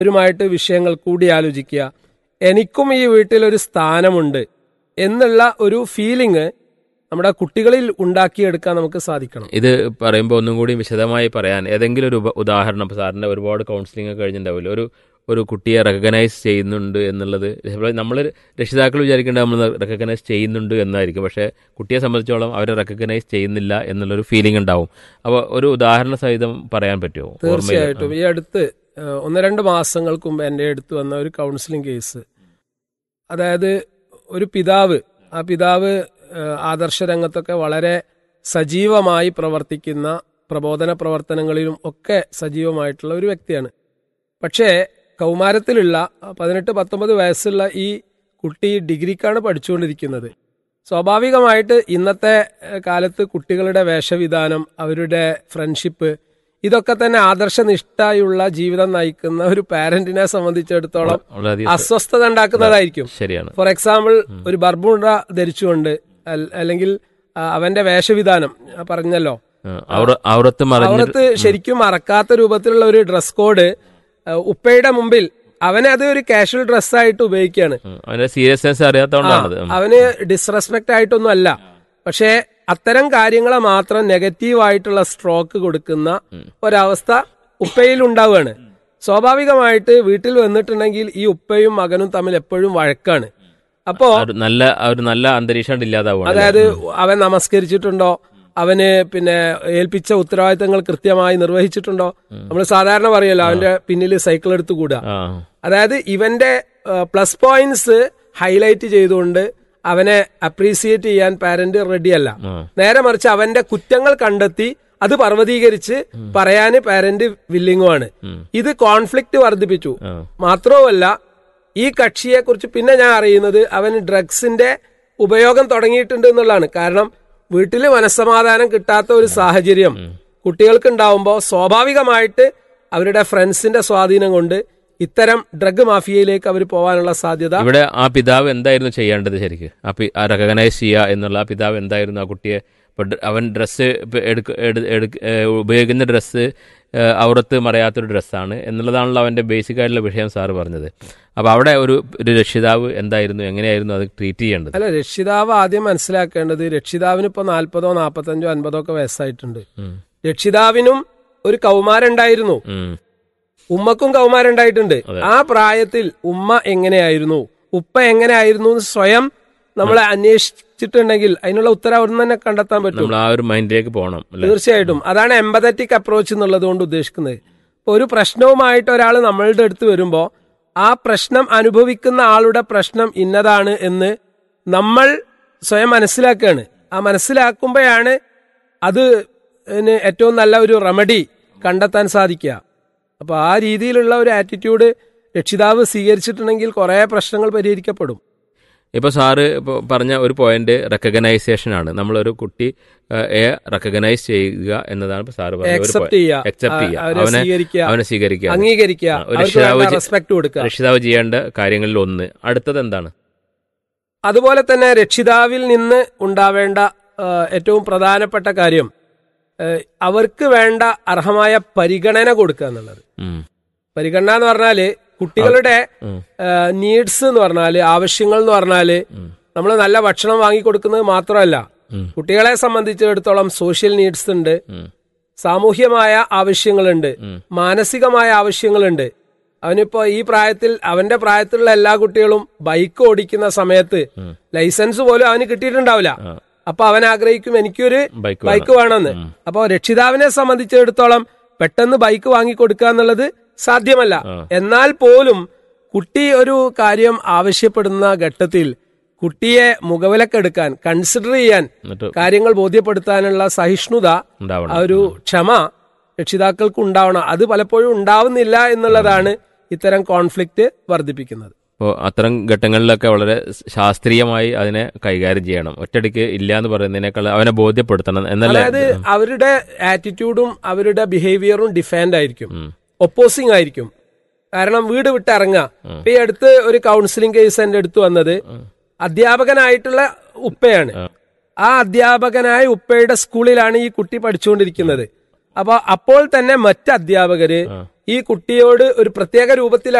അവരുമായിട്ട് വിഷയങ്ങൾ കൂടിയാലോചിക്കുക എനിക്കും ഈ വീട്ടിൽ ഒരു സ്ഥാനമുണ്ട് എന്നുള്ള ഒരു ഫീലിംഗ് നമ്മുടെ കുട്ടികളിൽ ഉണ്ടാക്കിയെടുക്കാൻ നമുക്ക് സാധിക്കണം ഇത് പറയുമ്പോൾ ഒന്നും കൂടി വിശദമായി പറയാൻ ഏതെങ്കിലും ഒരു ഉപ- ഉദാഹരണം ഇപ്പോൾ സാറിൻ്റെ ഒരുപാട് കൗൺസിലിംഗ് ഒക്കെ കഴിഞ്ഞിട്ടുണ്ടാവില്ല ഒരു ഒരു കുട്ടിയെ റെക്കഗ്നൈസ് ചെയ്യുന്നുണ്ട് എന്നുള്ളത് നമ്മൾ രക്ഷിതാക്കൾ വിചാരിക്കേണ്ടത് നമ്മൾ റെക്കഗ്നൈസ് ചെയ്യുന്നുണ്ട് എന്നായിരിക്കും പക്ഷേ കുട്ടിയെ സംബന്ധിച്ചോളം അവരെ റെക്കഗ്നൈസ് ചെയ്യുന്നില്ല എന്നുള്ളൊരു ഫീലിംഗ് ഉണ്ടാവും അപ്പോൾ ഒരു ഉദാഹരണ സഹിതം പറയാൻ പറ്റുമോ ഓർമ്മയിൽ തീർച്ചയായിട്ടും ഈ അടുത്ത് ഏഹ്, ഒന്ന് രണ്ട് മാസങ്ങൾക്ക് മുമ്പ് എൻ്റെ അടുത്ത് വന്ന ഒരു കൗൺസിലിംഗ് കേസ് അതായത് ഒരു പിതാവ് ആ പിതാവ് ഏഹ്, ആദർശ രംഗത്തൊക്കെ വളരെ സജീവമായി പ്രവർത്തിക്കുന്ന പ്രബോധന പ്രവർത്തനങ്ങളിലും ഒക്കെ സജീവമായിട്ടുള്ള ഒരു വ്യക്തിയാണ് പക്ഷേ കൗമാരത്തിലുള്ള പതിനെട്ട് പത്തൊമ്പത് വയസ്സുള്ള ഈ കുട്ടി ഡിഗ്രിക്കാണ് പഠിച്ചുകൊണ്ടിരിക്കുന്നത് സ്വാഭാവികമായിട്ട് ഇന്നത്തെ ഏഹ്, കാലത്ത് കുട്ടികളുടെ വേഷവിധാനം അവരുടെ ഫ്രണ്ട്ഷിപ്പ് ഇതൊക്കെ തന്നെ ആദർശനിഷ്ഠയുള്ള ജീവിതം നയിക്കുന്ന ഒരു പാരന്റിനെ സംബന്ധിച്ചിടത്തോളം വളരെയധികം അസ്വസ്ഥത ഉണ്ടാക്കുന്നതായിരിക്കും ശരിയാണ് ഫോർ എക്സാമ്പിൾ ഒരു ബർബുണ്ട ധരിച്ചുകൊണ്ട് അൽ- അല്ലെങ്കിൽ ആ, അവന്റെ വേഷവിധാനം ആ, പറഞ്ഞല്ലോ ആ, ഔറ- ഔറത്ത് മറഞ്ഞ് അവിടത്ത് ശരിക്കും മറക്കാത്ത രൂപത്തിലുള്ള ഒരു ഡ്രസ് കോഡ് ഉപ്പയുടെ മുമ്പിൽ അവനെ അത് ഒരു കാഷ്വൽ ഡ്രസ്സായിട്ട് ഉപയോഗിക്കുകയാണ് ഉം, അതിന്റെ സീരിയസ്നെസ് അറിയാത്തതുകൊണ്ടാണത് ഉം. അവന് ഡിസ്റെസ്പെക്ട് ആയിട്ടൊന്നും അല്ല പക്ഷേ അത്തരം കാര്യങ്ങളെ മാത്രം നെഗറ്റീവായിട്ടുള്ള സ്ട്രോക്ക് കൊടുക്കുന്ന ഒരവസ്ഥ ഉപ്പയിൽ ഉണ്ടാവുകയാണ് സ്വാഭാവികമായിട്ട് വീട്ടിൽ വന്നിട്ടുണ്ടെങ്കിൽ ഈ ഉപ്പയും മകനും തമ്മിൽ എപ്പോഴും വഴക്കാണ് അപ്പോ ആ ഒരു നല്ല ആ ഒരു നല്ല അന്തരീക്ഷം ഇല്ലാതാവുകയാണ് അതായത് അവൻ നമസ്കരിച്ചിട്ടുണ്ടോ അവന് പിന്നെ ഏൽപ്പിച്ച ഉത്തരവാദിത്തങ്ങൾ കൃത്യമായി നിർവഹിച്ചിട്ടുണ്ടോ നമ്മൾ സാധാരണ പറയല്ലോ അവന്റെ പിന്നിൽ സൈക്കിൾ എടുത്ത് കൂടുക ആ അതായത് ഇവന്റെ പ്ലസ് പോയിന്റ്സ് ഹൈലൈറ്റ് ചെയ്തുകൊണ്ട് അവനെ അപ്രീസിയേറ്റ് ചെയ്യാൻ പാരന്റ് റെഡിയല്ല ആ. നേരെ മറിച്ച് അവന്റെ കുറ്റങ്ങൾ കണ്ടെത്തി അത് പർവ്വതീകരിച്ച് പറയാന് പാരന്റ് വില്ലിങ്ങുമാണ് ഇത് കോൺഫ്ലിക്റ്റ് വർദ്ധിപ്പിച്ചു ആ. മാത്രവുമല്ല ഈ കക്ഷിയെ കുറിച്ച് പിന്നെ ഞാൻ അറിയുന്നത് അവൻ ഡ്രഗ്സിന്റെ ഉപയോഗം തുടങ്ങിയിട്ടുണ്ട് എന്നുള്ളതാണ് കാരണം വീട്ടിൽ മനസ്സമാധാനം കിട്ടാത്ത ഒരു സാഹചര്യം കുട്ടികൾക്ക് ഉണ്ടാവുമ്പോൾ സ്വാഭാവികമായിട്ട് അവരുടെ ഫ്രണ്ട്സിന്റെ സ്വാധീനം കൊണ്ട് ഇത്തരം ഡ്രഗ് മാഫിയയിലേക്ക് അവർ പോകാനുള്ള സാധ്യത ഇവിടെ ആ പിതാവ് എന്തായിരുന്നു ചെയ്യേണ്ടത് ശരിക്ക് ആ പി ആ റെക്കഗ്നൈസ് ചെയ്യുക എന്നുള്ള ആ പിതാവ് എന്തായിരുന്നു ആ കുട്ടിയെ ഇപ്പൊ ഡ- അവൻ ഡ്രസ്സ് ഉപയോഗിക്കുന്ന ഡ്രസ്സ് ഔറത്ത് മറയാത്തൊരു ഡ്രസ്സാണ് എന്നുള്ളതാണല്ലോ അവന്റെ ബേസിക് ആയിട്ടുള്ള വിഷയം സാറ് പറഞ്ഞത് അപ്പൊ അവിടെ ഒരു ഒരു രക്ഷിതാവ് എന്തായിരുന്നു എങ്ങനെയായിരുന്നു അത് ട്രീറ്റ് ചെയ്യേണ്ടത് അല്ല രക്ഷിതാവ് ആദ്യം മനസ്സിലാക്കേണ്ടത് രക്ഷിതാവിന് ഇപ്പൊ നാൽപ്പതോ നാൽപ്പത്തഞ്ചോ അൻപതോ ഒക്കെ വയസ്സായിട്ടുണ്ട് ഉം. രക്ഷിതാവിനും ഒരു കൗമാരുണ്ടായിരുന്നു ഉം. ഉമ്മക്കും കൗമാരുണ്ടായിട്ടുണ്ട് ആ പ്രായത്തിൽ ഉമ്മ എങ്ങനെയായിരുന്നു ഉപ്പ എങ്ങനെയായിരുന്നു എന്ന് സ്വയം നമ്മൾ അന്വേഷിച്ചിട്ടുണ്ടെങ്കിൽ അതിനുള്ള ഉത്തരം അവിടെ നിന്ന് തന്നെ കണ്ടെത്താൻ പറ്റും നമ്മൾ ആ ഒരു മൈൻഡിലേക്ക് പോകണം അല്ലെ തീർച്ചയായിട്ടും അതാണ് എമ്പതറ്റിക് അപ്രോച്ച് എന്നുള്ളത് കൊണ്ട് ഉദ്ദേശിക്കുന്നത് ഇപ്പൊ ഒരു പ്രശ്നവുമായിട്ട് ഒരാൾ നമ്മളുടെ അടുത്ത് വരുമ്പോൾ ആ പ്രശ്നം അനുഭവിക്കുന്ന ആളുടെ പ്രശ്നം ഇന്നതാണ് എന്ന് നമ്മൾ സ്വയം മനസ്സിലാക്കുകയാണ് ആ മനസ്സിലാക്കുമ്പോഴാണ് അത് ന് ഏറ്റവും നല്ല ഒരു റെമഡി കണ്ടെത്താൻ സാധിക്കുക അപ്പൊ ആ രീതിയിലുള്ള ഒരു ആറ്റിറ്റ്യൂഡ് രക്ഷിതാവ് സ്വീകരിച്ചിട്ടുണ്ടെങ്കിൽ കുറെ പ്രശ്നങ്ങൾ പരിഹരിക്കപ്പെടും ഇപ്പൊ സാറ് ഇപ്പോൾ പറഞ്ഞ ഒരു പോയിന്റ് റെക്കഗ്നൈസേഷൻ ആണ് നമ്മളൊരു കുട്ടി റെക്കഗ്നൈസ് ചെയ്യുക എന്നതാണ് ഇപ്പൊ സാറ് പറഞ്ഞ ഒരു Accept ചെയ്യുക. അക്സെപ്റ്റ് ആ, ചെയ്യുക അവരെ അവനെ സ്വീകരിക്കുക. അവനെ സ്വീകരിക്കുക അംഗീകരിക്കുക ഒരു അവർക്ക് രക്ഷിതാവ് വേണ്ട ചെ- റെസ്പെക്ട് കൊടുക്കുക രക്ഷിതാവ് ചെയ്യേണ്ട കാര്യങ്ങളിൽ ഒന്ന് അടുത്തത് എന്താണ് അതുപോലെ തന്നെ രക്ഷിതാവിൽ നിന്ന് ഉണ്ടാവേണ്ട ആ, ഏറ്റവും പ്രധാനപ്പെട്ട കാര്യം ആ, അവർക്ക് വേണ്ട അർഹമായ പരിഗണന കൊടുക്കുക എന്നുള്ളത് ഉം. പരിഗണന എന്ന് പറഞ്ഞാല് കുട്ടികളുടെ നീഡ്സ് എന്ന് പറഞ്ഞാല് ആവശ്യങ്ങൾ എന്ന് പറഞ്ഞാല് നമ്മൾ നല്ല ഭക്ഷണം വാങ്ങി കൊടുക്കുന്നത് മാത്രമല്ല ഉം. കുട്ടികളെ സംബന്ധിച്ചിടത്തോളം സോഷ്യൽ നീഡ്സ് ഉണ്ട് ഉം. സാമൂഹ്യമായ ആവശ്യങ്ങളുണ്ട് മാനസികമായ ആവശ്യങ്ങളുണ്ട് അവനിപ്പോ ഈ പ്രായത്തിൽ അവന്റെ പ്രായത്തിലുള്ള എല്ലാ കുട്ടികളും ബൈക്ക് ഓടിക്കുന്ന സമയത്ത് ലൈസൻസ് പോലും അവന് കിട്ടിയിട്ടുണ്ടാവില്ല അപ്പൊ അവൻ ആഗ്രഹിക്കും എനിക്കൊരു ബൈക്ക് ബൈക്ക് വേണമെന്ന് അപ്പൊ രക്ഷിതാവിനെ സംബന്ധിച്ചിടത്തോളം പെട്ടെന്ന് ബൈക്ക് വാങ്ങിക്കൊടുക്കുക എന്നുള്ളത് സാധ്യമല്ല എന്നാൽ പോലും കുട്ടി ഒരു കാര്യം ആവശ്യപ്പെടുന്ന ഘട്ടത്തിൽ കുട്ടിയെ മുഖവിലക്കെടുക്കാൻ കൺസിഡർ ചെയ്യാൻ എന്നിട്ട് കാര്യങ്ങൾ ബോധ്യപ്പെടുത്താനുള്ള സഹിഷ്ണുത ഉണ്ടാവണം ആ ഒരു ക്ഷമ രക്ഷിതാക്കൾക്ക് ഉണ്ടാവണം അത് പലപ്പോഴും ഉണ്ടാവുന്നില്ല എന്നുള്ളതാണ് ഇത്തരം കോൺഫ്ലിക്റ്റ് വർദ്ധിപ്പിക്കുന്നത് അപ്പോൾ അത്തരം ഘട്ടങ്ങളിലൊക്കെ വളരെ ശാസ്ത്രീയമായി അതിനെ കൈകാര്യം ചെയ്യണം ഒറ്റയടിക്ക് ഇല്ല എന്ന് പറയുന്നതിനേക്കാൾ അവനെ ബോധ്യപ്പെടുത്തണം എന്നല്ലേ അതായത് അവരുടെ ആറ്റിറ്റ്യൂഡും അവരുടെ ബിഹേവിയറും ഡിഫാൻഡ് ആയിരിക്കും ഒപ്പോസിങ് ആയിരിക്കും കാരണം വീട് വിട്ട് ഇറങ്ങുക ഇപ്പൊ ഈ അടുത്ത് ഒരു കൗൺസിലിംഗ് കേസ് എന്റെ അടുത്ത് വന്നത് അധ്യാപകനായിട്ടുള്ള ഉപ്പയാണ് ആ അധ്യാപകനായ ഉപ്പയുടെ സ്കൂളിലാണ് ഈ കുട്ടി പഠിച്ചുകൊണ്ടിരിക്കുന്നത് അപ്പൊ അപ്പോൾ തന്നെ മറ്റ് അധ്യാപകര് ഈ കുട്ടിയോട് ഒരു പ്രത്യേക രൂപത്തിൽ